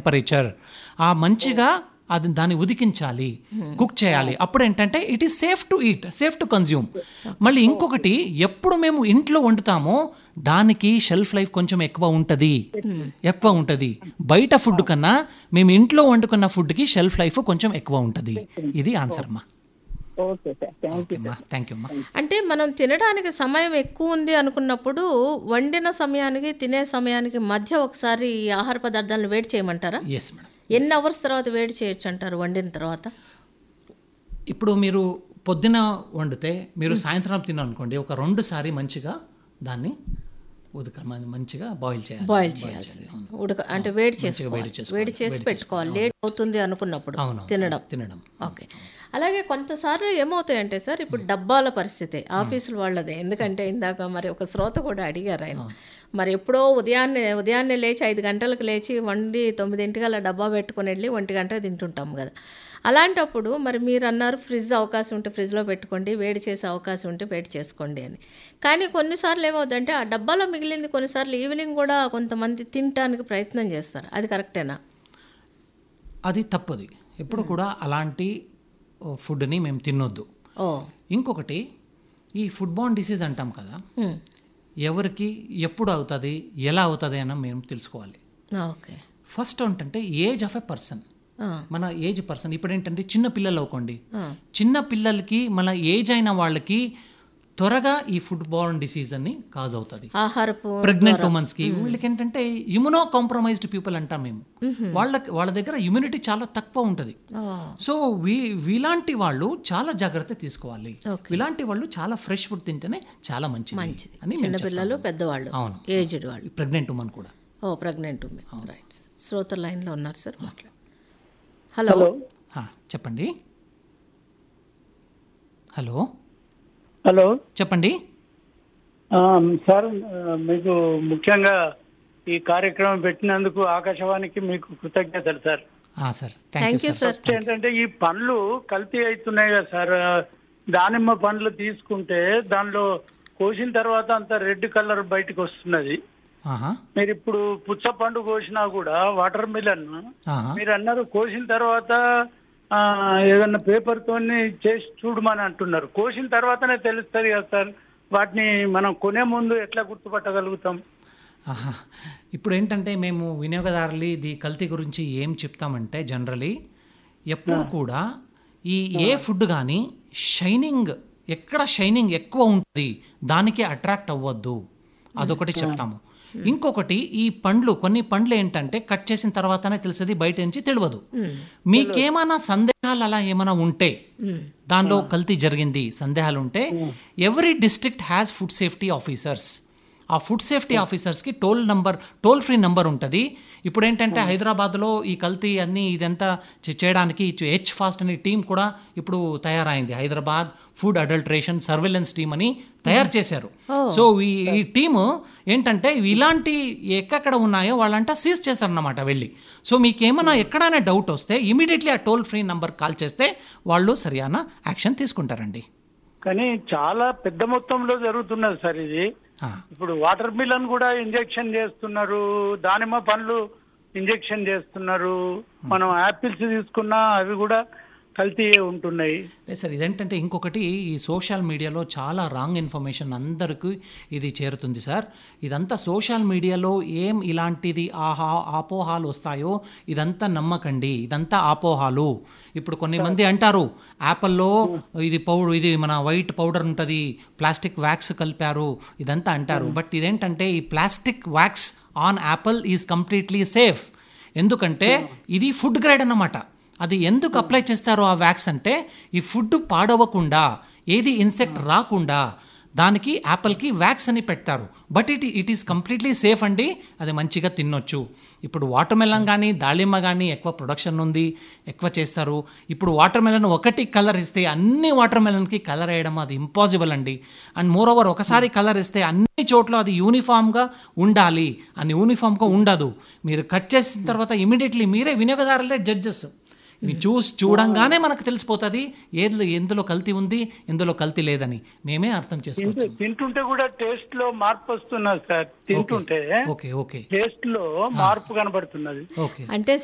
Temperature ఆ మంచిగా అది దాన్ని ఉదికించాలి కుక్ చేయాలి అప్పుడు ఏంటంటే it is safe to eat safe to consume మళ్ళీ ఇంకొకటి ఎప్పుడు మేము ఇంట్లో వండుతామో దానికి షెల్ఫ్ లైఫ్ కొంచెం ఎక్కువ ఉంటుంది ఎక్కువ ఉంటుంది బయట ఫుడ్ కన్నా మేము ఇంట్లో వండుకున్న ఫుడ్కి షెల్ఫ్ లైఫ్ కొంచెం ఎక్కువ ఉంటుంది ఇది ఆన్సర్ అమ్మా ఓకే సార్ థ్యాంక్ యూ అమ్మా థ్యాంక్ యూ అమ్మా అంటే మనం తినడానికి సమయం ఎక్కువ ఉంది అనుకున్నప్పుడు వండిన సమయానికి తినే సమయానికి మధ్య ఒకసారి ఈ ఆహార పదార్థాలను వేడి చేయమంటారా ఎస్ మేడం ఎన్ని అవర్స్ తర్వాత వేడి చేయొచ్చు అంటారు వండిన తర్వాత ఇప్పుడు మీరు పొద్దున వండితే మీరు సాయంత్రం తినాలనుకోండి ఒక రెండు సారి మంచిగా దాన్ని ఉదక మంచిగా బాయిల్ చేయాలి బాయిల్ చేయాల్సి ఉడక అంటే వేడి చేసుకోవాలి వేడి చేసుకోవాలి. వేడి చేసి పెట్టుకోవాలి లేట్ అవుతుంది అనుకున్నప్పుడు అవును తినడం తినడం ఓకే అలాగే కొంతసార్లు ఏమవుతాయంటే సార్ ఇప్పుడు డబ్బాల పరిస్థితి ఆఫీసుల వాళ్ళదే ఎందుకంటే ఇందాక మరి ఒక శ్రోత కూడా అడిగారు ఆయన మరి ఎప్పుడో ఉదయాన్నే ఉదయాన్నే లేచి ఐదు గంటలకు లేచి వండి తొమ్మిదింటికల్లా డబ్బా పెట్టుకొని వెళ్ళి ఒంటి గంట తింటుంటాం కదా అలాంటప్పుడు మరి మీరు అన్నారు ఫ్రిడ్జ్ అవకాశం ఉంటే ఫ్రిడ్జ్లో పెట్టుకోండి వేడి చేసే అవకాశం ఉంటే వేడి చేసుకోండి అని కానీ కొన్నిసార్లు ఏమవుతుందంటే ఆ డబ్బాలో మిగిలింది కొన్నిసార్లు ఈవినింగ్ కూడా కొంతమంది తినడానికి ప్రయత్నం చేస్తారు అది కరెక్టేనా అది తప్పది ఎప్పుడు కూడా అలాంటి ఓ, ఫుడ్ని మేము తినొద్దు ఓ ఇంకొకటి ఈ ఫుడ్ బాన్ డిసీజ్ అంటాం కదా హ్మ్. ఎవరికి ఎప్పుడు అవుతుంది ఎలా అవుతుంది అని మేము తెలుసుకోవాలి ఓకే ఫస్ట్ ఏంటంటే ఏజ్ ఆఫ్ ఎ పర్సన్ ఆ, మన ఏజ్ పర్సన్ ఇప్పుడు ఏంటంటే చిన్న పిల్లలు అవ్వకండి చిన్న పిల్లలకి మన ఏజ్ అయిన వాళ్ళకి త్వరగా ఈ ఫుడ్ బార్న్ డిసీజ్ అని కాజ్ అవుతుంది ఆహారపు ప్రెగ్నెంట్ ఉమెన్స్ కి వీళ్ళకి ఏంటంటే ఇమ్యునో కాంప్రమైజ్డ్ పీపుల్ అంటాం మేము వాళ్ళకి వాళ్ళ దగ్గర ఇమ్యూనిటీ చాలా తక్కువ ఉంటుంది ఓ, సో వీ వీలాంటి వాళ్ళు చాలా జాగ్రత్త తీసుకోవాలి ఇలాంటి వాళ్ళు చాలా ఫ్రెష్ ఫుడ్ తింటేనే చాలా మంచిది అని చిన్నపిల్లలు పెద్దవాళ్ళు అవును. ఏజ్డ్ వాళ్ళు ప్రెగ్నెంట్ ఉమెన్ కూడా ఓ ప్రెగ్నెంట్ ఉమెన్ రైట్ శ్రోత లైన్లో ఉన్నారు సార్ మాట్లాడు హలో హా, చెప్పండి హలో హలో చెప్పండి ఆ, సార్ ఆ, మీకు ముఖ్యంగా ఈ కార్యక్రమం పెట్టినందుకు ఆకాశవాణికి మీకు కృతజ్ఞతలు సార్ ఆ, sir thank thank you you sir sir ఏంటంటే ఈ పండ్లు కల్తీ అవుతున్నాయి కదా సార్ ఆ, దానిమ్మ పండ్లు తీసుకుంటే దానిలో కోసిన తర్వాత అంత రెడ్ కలర్ బయటకు వస్తున్నది ఆహా, మీరు ఇప్పుడు పుచ్చ పండు కోసినా కూడా వాటర్ మిలన్ ఆహా. మీరు అన్నారు కోసిన తర్వాత ఆ, ఏదన్నా పేపర్ తోని చేసి చూడమని అంటున్నారు కోసిన తర్వాతనే తెలుస్తుంది కదా సార్ వాటిని మనం కొనే ముందు ఎట్లా గుర్తుపట్టగలుగుతాం ఆహా. ఇప్పుడు ఏంటంటే మేము వినియోగదారులు ఇది కల్తీ గురించి ఏం చెప్తామంటే జనరలీ ఎప్పుడు కూడా ఈ ఏ ఫుడ్ కానీ షైనింగ్ ఎక్కడ షైనింగ్ ఎక్కువ ఉంటుంది దానికి అట్రాక్ట్ అవ్వద్దు అదొకటి చెప్తాము ఇంకొకటి ఈ పండ్లు కొన్ని పండ్లు ఏంటంటే కట్ చేసిన తర్వాతనే తెలిసేది బయట నుంచి తెలియదు మీకేమైనా సందేహాలు అలా ఏమైనా ఉంటే దానిలో కల్తీ జరిగింది సందేహాలు ఉంటే every district has food safety officers ఆ ఫుడ్ సేఫ్టీ ఆఫీసర్స్కి toll number toll free number ఉంటుంది ఇప్పుడు ఏంటంటే హైదరాబాద్లో ఈ కల్తీ అన్ని ఇదంతా చే- చేయడానికి హెచ్ ఫాస్ట్ అనే టీం కూడా ఇప్పుడు తయారైంది Hyderabad food adulteration surveillance team అని తయారు చేశారు సో ఈ ఈ టీము ఏంటంటే ఇలాంటి ఎక్కడెక్కడ ఉన్నాయో వాళ్ళంట సీజ్ చేస్తారన్నమాట వెళ్ళి సో మీకు ఏమైనా ఎక్కడైనా డౌట్ వస్తే ఇమీడియట్లీ ఆ టోల్ ఫ్రీ నంబర్ కాల్ చేస్తే వాళ్ళు సరియైన యాక్షన్ తీసుకుంటారండి కానీ చాలా పెద్ద మొత్తంలో జరుగుతున్నది సార్ ఇది ఆ. ఇప్పుడు వాటర్ మిలన్ కూడా ఇంజెక్షన్ చేస్తున్నారు దానిమ్మ పండ్లు ఇంజెక్షన్ చేస్తున్నారు మనం యాపిల్స్ తీసుకున్నా అవి కూడా కల్తీయే ఉంటున్నాయి లేదు సార్ ఇదేంటంటే ఇంకొకటి ఈ సోషల్ మీడియాలో చాలా రాంగ్ ఇన్ఫర్మేషన్ అందరికీ ఇది చేరుతుంది సార్ ఇదంతా సోషల్ మీడియాలో ఏం ఇలాంటిది ఆహా ఆపోహాలు వస్తాయో ఇదంతా నమ్మకండి ఇదంతా ఆపోహాలు ఇప్పుడు కొన్ని మంది అంటారు యాపిల్లో ఇది పౌడర్ ఇది మన వైట్ పౌడర్ ఉంటుంది ప్లాస్టిక్ వ్యాక్స్ కలిపారు ఇదంతా అంటారు బట్ ఇదేంటంటే ఈ plastic wax on apple is completely safe ఎందుకంటే ఇది ఫుడ్ గ్రేడ్ అన్నమాట అది ఎందుకు అప్లై చేస్తారో ఆ వ్యాక్స్ అంటే ఈ ఫుడ్ పాడవకుండా ఏది ఇన్సెక్ట్ రాకుండా దానికి యాపిల్కి వ్యాక్స్ అని పెడతారు but it it is completely safe అండి అది మంచిగా తినొచ్చు ఇప్పుడు వాటర్ మెలన్ కానీ దాళిమ్మ కానీ ఎక్కువ ప్రొడక్షన్ ఉంది ఎక్కువ చేస్తారు ఇప్పుడు వాటర్ మెలన్ ఒకటి కలర్ ఇస్తే అన్ని వాటర్ మెలన్కి కలర్ వేయడం అది ఇంపాసిబుల్ అండి అండ్ మోర్ ఓవర్ ఒకసారి కలర్ ఇస్తే అన్ని చోట్ల అది యూనిఫామ్గా ఉండాలి అని యూనిఫామ్గా ఉండదు మీరు కట్ చేసిన తర్వాత ఇమీడియట్లీ మీరే వినియోగదారులే జడ్జెస్ ఇవి చూసి చూడంగానే మనకు తెలిసిపోతుంది ఏది ఎందులో కల్తీ ఉంది ఎందులో కల్తీ లేదని మేమే అర్థం చేసుకోవచ్చు తింటు- తింటుంటే కూడా టేస్ట్ లో మార్పు వస్తున్నది సార్ తింటుంటే ఓకే ఓకే టేస్ట్ లో మార్పు కనబడుతున్నది ఓకే అంటే